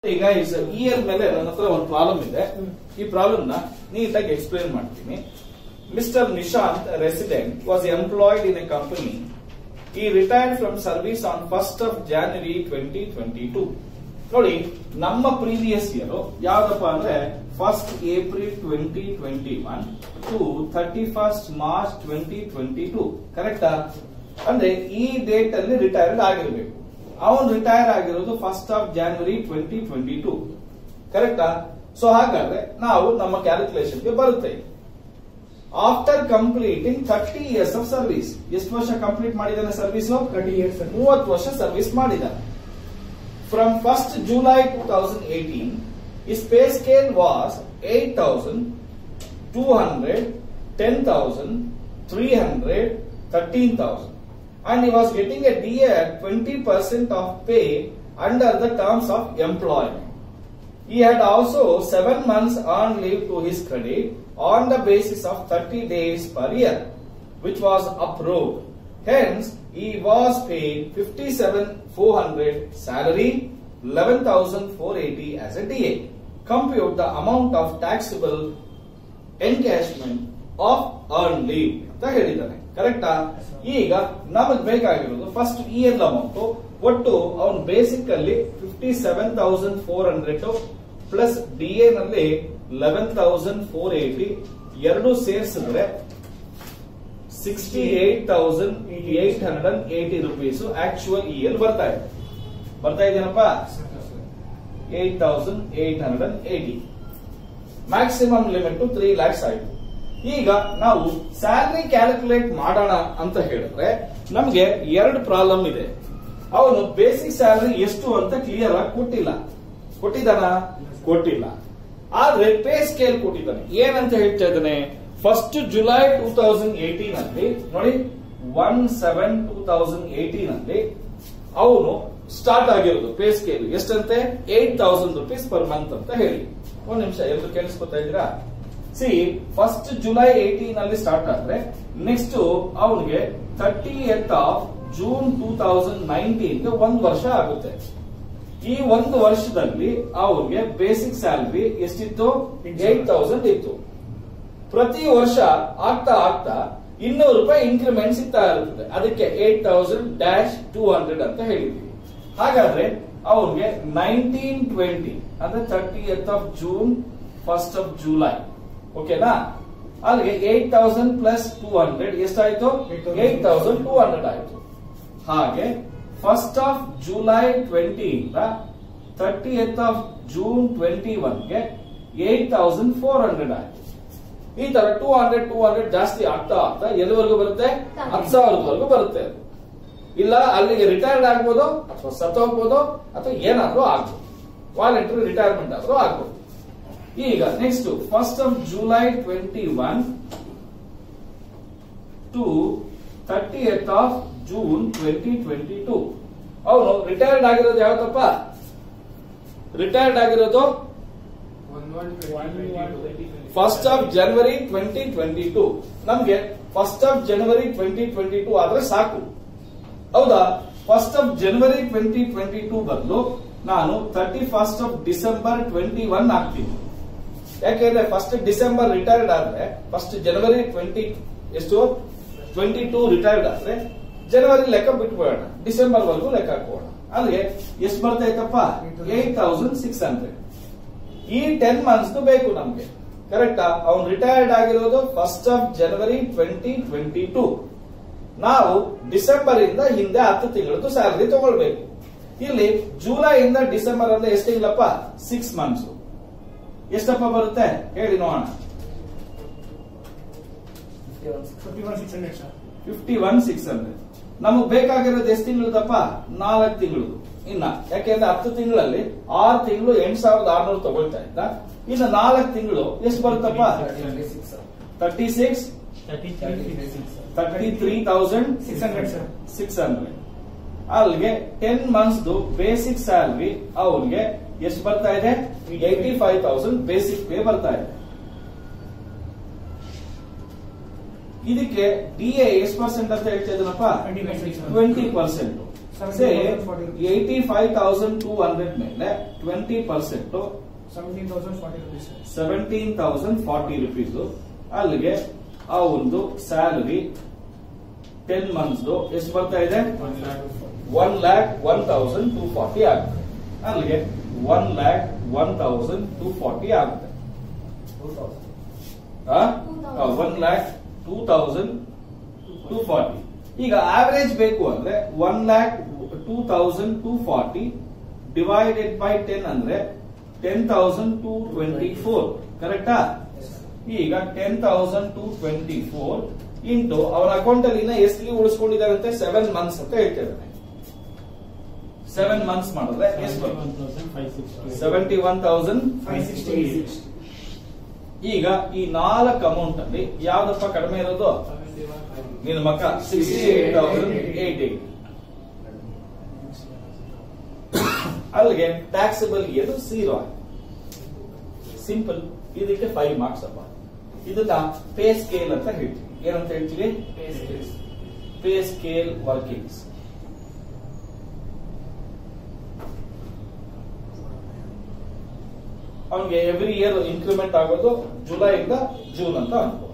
ಈಗ ಇಯರ್ ಮೇಲೆ ನನ್ನ ಹತ್ರ ಒಂದು ಪ್ರಾಬ್ಲಮ್ ಇದೆ ಈ ಪ್ರಾಬ್ಲಮ್ ನ ನೀಟಾಗಿ ಎಕ್ಸ್ಪ್ಲೇನ್ ಮಾಡ್ತೀನಿ mister Nishant resident was employed in a company ಈ retired from service on first of January twenty twenty two ನೋಡಿ ನಮ್ಮ ಪ್ರೀವಿಯಸ್ ಇಯರ್ ಯಾವ್ದಪ್ಪ ಅಂದ್ರೆ first April twenty twenty one to thirty first March twenty twenty two ಕರೆಕ್ಟಾ ಅಂದ್ರೆ ಈ date ಅಲ್ಲಿ retired ಆಗಿರ್ಬೇಕು ಅವನು ರಿಟೈರ್ ಆಗಿರೋದು first of January twenty twenty two ಕರೆಕ್ಟಾ ಸೊ ಹಾಗಾದ್ರೆ ನಾವು ನಮ್ಮ ಕ್ಯಾಲ್ಕುಲೇಷನ್ಗೆ ಬರುತ್ತೆ after completing thirty years of service ಎಷ್ಟು ವರ್ಷ ಕಂಪ್ಲೀಟ್ ಮಾಡಿದಾನೆ ಸರ್ವಿಸ್ ಥರ್ಟಿ ಇಯರ್ಸ್ ಮೂವತ್ತು ವರ್ಷ ಸರ್ವಿಸ್ ಮಾಡಿದ್ದಾನೆ from first July two thousand eighteen is pay scale was eight thousand two hundred ten thousand three hundred thirteen thousand and he was getting a DA at 20% of pay under the terms of employment. He had also seven months earned leave to his credit on the basis of 30 days per year, which was approved. Hence, he was paid 57,400 salary, 11,480 as a DA. Compute the amount of taxable encashment of earn leave ಅಂತ ಹೇಳಿದ್ದಾನೆ ಕರೆಕ್ಟಾ ಈಗ ನಮಗ್ ಬೇಕಾಗಿರೋದು first year amount ಒಟ್ಟು ಅವನ್ basic ಅಲ್ಲಿ fifty seven thousand four hundred plus D A ನಲ್ಲಿ ಲೆವೆನ್ ತೌಸಂಡ್ ಫೋರ್ ಏಟಿ ಎರಡು ಸೇರಿಸಿದ್ರೆ sixty eight thousand eight hundred and eighty rupees actual year ಬರ್ತಾ ಇದೆ ಬರ್ತಾ ಇದೆಯೇನಪ್ಪ eight thousand eight hundred and eighty maximum limit three lakhs ಆಯ್ತು ಈಗ ನಾವು ಸ್ಯಾಲರಿ ಕ್ಯಾಲ್ಕುಲೇಟ್ ಮಾಡೋಣ ಅಂತ ಹೇಳಿದ್ರೆ ನಮ್ಗೆ ಎರಡು ಪ್ರಾಬ್ಲಮ್ ಇದೆ ಅವನು ಬೇಸಿಕ್ ಸ್ಯಾಲರಿ ಎಷ್ಟು ಅಂತ ಕ್ಲಿಯರ್ ಆಗಿ ಕೊಟ್ಟಿಲ್ಲ ಕೊಟ್ಟಿದ್ದಾನ ಕೊಟ್ಟಿಲ್ಲ ಆದ್ರೆ ಪೇ ಸ್ಕೇಲ್ ಕೊಟ್ಟಿದ್ದಾನೆ ಏನಂತ ಹೇಳ್ತಾ ಇದ್ದಾನೆ first July two thousand eighteen ಅಲ್ಲಿ ನೋಡಿ one seven two thousand eighteen ಅಲ್ಲಿ ಅವನು ಸ್ಟಾರ್ಟ್ ಆಗಿರೋದು ಪೇ ಸ್ಕೇಲ್ ಎಷ್ಟಂತೆ eight thousand rupees per month ಅಂತ ಹೇಳಿ ಒಂದ್ ನಿಮಿಷ ಎಲ್ರು ಕೇಳಿಸ್ಕೊತಾ ಇದ್ದೀರಾ ಸಿ ಫಸ್ಟ್ ಜುಲೈ ಏಟೀನ್ ಅಲ್ಲಿ ಸ್ಟಾರ್ಟ್ ಆದ್ರೆ ನೆಕ್ಸ್ಟ್ ಅವನಿಗೆ thirtieth of June two thousand nineteen ಒಂದ್ ವರ್ಷ ಆಗುತ್ತೆ ಈ ಒಂದು ವರ್ಷದಲ್ಲಿ ಅವ್ರಿಗೆ ಬೇಸಿಕ್ ಸ್ಯಾಲರಿ ಎಷ್ಟಿತ್ತು ಏಟ್ ತೌಸಂಡ್ ಇತ್ತು ಪ್ರತಿ ವರ್ಷ ಆಗ್ತಾ ಆಗ್ತಾ ಇನ್ನೂರು ರೂಪಾಯಿ ಇನ್ಕ್ರಿಮೆಂಟ್ ಸಿಗ್ತಾ ಇರುತ್ತದೆ ಅದಕ್ಕೆ eight thousand dash two hundred ಅಂತ ಹೇಳಿದ್ವಿ ಹಾಗಾದ್ರೆ ಅವ್ರಿಗೆ ನೈನ್ಟೀನ್ ಟ್ವೆಂಟಿ ಅಂದ್ರೆ thirtieth of June first of July ಓಕೆನಾ ಅಲ್ಲಿಗೆ eight thousand plus two hundred ಎಷ್ಟಾಯ್ತು ಏಟ್ ತೌಸಂಡ್ ಟೂ ಹಂಡ್ರೆಡ್ ಆಯ್ತು ಹಾಗೆ ಫಸ್ಟ್ ಆಫ್ ಜುಲೈ ಟ್ವೆಂಟಿ ಇಂದ thirtieth of June twenty ಒನ್ಗೆ ಏಟ್ ತೌಸಂಡ್ ಫೋರ್ ಹಂಡ್ರೆಡ್ ಆಯ್ತು ಈ ತರ ಟೂ ಹಂಡ್ರೆಡ್ ಟೂ ಹಂಡ್ರೆಡ್ ಜಾಸ್ತಿ ಆಗ್ತಾ ಆಗ್ತಾ ಎಲ್ಲಿವರೆಗೂ ಬರುತ್ತೆ ಹತ್ತು ಸಾವಿರದವರೆಗೂ ಬರುತ್ತೆ ಅದು. ಇಲ್ಲ ಅಲ್ಲಿಗೆ ರಿಟೈರ್ಡ್ ಆಗ್ಬೋದು ಅಥವಾ ಸತ್ತೋಗ್ಬೋದು ಅಥವಾ ಏನಾದ್ರೂ ಆಗ್ಬೋದು ವಾಲಂಟರಿ ರಿಟೈರ್ಮೆಂಟ್ ಆದ್ರೂ ಆಗ್ಬೋದು ಈಗ next first of July twenty one to thirtieth of June twenty twenty two ಅವನು ರಿಟೈರ್ಡ್ ಆಗಿರೋದು ಯಾವತ್ತಪ್ಪ ರಿಟೈರ್ಡ್ ಆಗಿರೋದು first of January twenty twenty two ನಮ್ಗೆ first of January twenty twenty two ಆದ್ರೆ ಸಾಕು ಹೌದಾ first of January twenty twenty two ಬದಲು ನಾನು thirty first of December twenty one ಆಗ್ತೀನಿ ಯಾಕೆಂದ್ರೆ ಫಸ್ಟ್ ಡಿಸೆಂಬರ್ ರಿಟೈರ್ಡ್ ಆದ್ರೆ ಫಸ್ಟ್ ಜನವರಿ ಟ್ವೆಂಟಿ ಎಷ್ಟು ಟ್ವೆಂಟಿ ಟೂ ರಿಟೈರ್ಡ್ ಆದ್ರೆ ಜನವರಿ ಲೆಕ್ಕ ಬಿಟ್ಬಿಡೋಣ ಡಿಸೆಂಬರ್ ವರೆಗೂ ಲೆಕ್ಕ ಹಾಕೋಣ ಅಲ್ಲಿಗೆ ಎಷ್ಟು ಬರ್ತೈತಪ್ಪ ಏಟ್ ತೌಸಂಡ್ ಸಿಕ್ಸ್ ಹಂಡ್ರೆಡ್ ಈ ಟೆನ್ ಮಂತ್ಸ್ ಬೇಕು ನಮ್ಗೆ ಕರೆಕ್ಟಾ ಅವ್ನು ರಿಟೈರ್ಡ್ ಆಗಿರೋದು first of January twenty twenty two ನಾವು ಡಿಸೆಂಬರ್ ಇಂದ ಹಿಂದೆ ಹತ್ತು ತಿಂಗಳದ್ದು ಸ್ಯಾಲರಿ ತಗೊಳ್ಬೇಕು ಇಲ್ಲಿ ಜುಲೈ ಇಂದ ಡಿಸೆಂಬರ್ ಅಂದ್ರೆ ಎಷ್ಟು ತಿಂಗಳಪ್ಪ ಸಿಕ್ಸ್ ಮಂತ್ಸ್ ಎಷ್ಟಪ್ಪ ಬರುತ್ತೆ ಹೇಳಿ ನೋಡೋಣ fifty one six hundred sir fifty one six hundred ನಮಗ್ ಬೇಕಾಗಿರೋದು ಎಷ್ಟು ತಿಂಗಳದಪ್ಪ ನಾಲ್ಕು ತಿಂಗಳು ಇನ್ನ ಯಾಕೆಂದ್ರೆ ಹತ್ತು ತಿಂಗಳಲ್ಲಿ ಆರು ತಿಂಗಳು ಎಂಟ್ ಸಾವಿರದ ಆರ್ನೂರು ತಗೊಳ್ತಾ ಇದ್ದ ಇನ್ನು ನಾಲ್ಕು ತಿಂಗಳು ಎಷ್ಟು ಬರುತ್ತಪ್ಪ thirty six thirty three thousand six hundred sir six hundred ಅಲ್ಲಿಗೆ ಟೆನ್ ಮಂತ್ಸ್ ಬೇಸಿಕ್ ಸ್ಯಾಲರಿ ಅವ್ರಿಗೆ ಎಷ್ಟು ಬರ್ತಾ ಇದೆ eighty five thousand basic pay ಬರ್ತಾ ಇದೆ ಇದಕ್ಕೆ ಡಿ ಎ ಎಷ್ಟು ಪರ್ಸೆಂಟ್ ಅಂತ ಹೇಳ್ತಾ ಇದ್ದೀನಪ್ಪ 20%. Twenty percent say 17,040 rupees. Eighty five thousand two hundred ಮೇಲೆ twenty percent seventeen thousand forty rupees seventeen thousand forty rupees ಅಲ್ಲಿಗೆ ಆ ಒಂದು ಸ್ಯಾಲರಿ ಟೆನ್ ಮಂತ್ಸ್ ಎಷ್ಟು ಬರ್ತಾ ಇದೆ one lakh one thousand two forty ಆಗುತ್ತೆ ಅಲ್ಲಿಗೆ one lakh one thousand two forty ಆಗುತ್ತೆ one lakh two thousand two forty ಈಗ ಆವರೇಜ್ ಬೇಕು ಅಂದ್ರೆ one lakh two thousand two forty divided by ten ಅಂದ್ರೆ ten thousand two twenty four ಕರೆಕ್ಟಾ ಈಗ ten thousand two twenty four into ಅವರ ಅಕೌಂಟ್ ಅಲ್ಲಿ ಇನ್ನ ಎಷ್ಟು ಲೀವ್ ಉಳಿಸ್ಕೊಂಡಿದ್ದಾರಂತೆ ಸೆವೆನ್ ಮಂತ್ಸ್ ಅಂತ ಹೇಳ್ತಾ ಇದ್ದಾನೆ ಸೆವೆನ್ ಮಂತ್ಸ್ ಮಾಡಿದ್ರೆ ಎಷ್ಟು ಬರುತ್ತೆ seventy one thousand five sixty ಈಗ ಈ ನಾಲ್ಕು ಅಮೌಂಟ್ ಅಲ್ಲಿ ಯಾವ್ದಪ್ಪ ಕಡಿಮೆ ಇರೋದು ನಿನ್ನ ಮಕ್ಕ sixty eight thousand eight eight ಅಲ್ಲಿಗೆ ಟ್ಯಾಕ್ಸಬಲ್ ಏನು ಝೀರೋ ಸಿಂಪಲ್ ಇದಕ್ಕೆ ಫೈವ್ ಮಾರ್ಕ್ಸ್ ಅಪ್ಪ ಇದನ್ನ ಪೇ ಸ್ಕೇಲ್ ಅಂತ ಹೇಳ್ತೀವಿ ಏನಂತ ಹೇಳ್ತೀವಿ ಪೇ ಸ್ಕೇಲ್ ವರ್ಕಿಂಗ್ಸ್ ಅವನಿಗೆ ಎವ್ರಿ ಇಯರ್ ಇನ್ಕ್ರಿಮೆಂಟ್ ಆಗೋದು ಜುಲೈ ಇಂದ ಜೂನ್ ಅಂತ ಅನ್ಕೋ